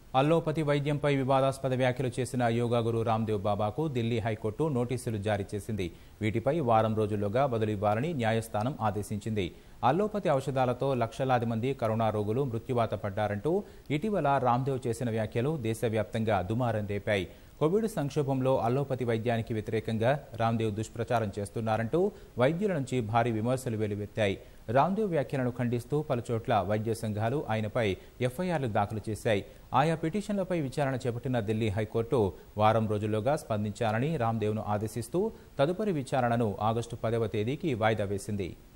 allopathy వైద్యంపై వివాదాస్పద వ్యాఖ్యలు చేసిన యోగా గురు రామ్దేవ్ బాబాకు ఢిల్లీ హైకోర్టు నోటీసులు జారీ చేసింది వీటిపై వారం రోజుల్లోగా బదులు ఇవ్వాలని న్యాయస్థానం ఆదేశించింది అల్లోపతి ఔషధాలతో లక్షలాది మంది కరోనా రోగులు మృత్యువాత పడ్డారంటూ ఇటీవల రామ్దేవ్ చేసిన వ్యాఖ్యలు దేశవ్యాప్తంగా దుమారం రేపాయి కోవిడ్ సంక్షోభంలో అల్లోపతి వైద్యానికి వ్యతిరేకంగా రామ్దేవ్ దుష్ప్రచారం చేస్తున్నారంటూ వైద్యుల నుంచి భారీ విమర్శలు వెలువెత్తాయి రామ్దేవ్ వ్యాఖ్యలను ఖండిస్తూ పలుచోట్ల వైద్య సంఘాలు ఆయనపై ఎఫ్ఐఆర్లు దాఖలు చేశాయి ఆయా పిటిషన్లపై విచారణ చేపట్టిన ఢిల్లీ హైకోర్టు వారం రోజుల్లోగా స్పందించాలని రామ్దేవ్ను ఆదేశిస్తూ తదుపరి విచారణను ఆగస్టు పదవ తేదీకి వాయిదా వేసింది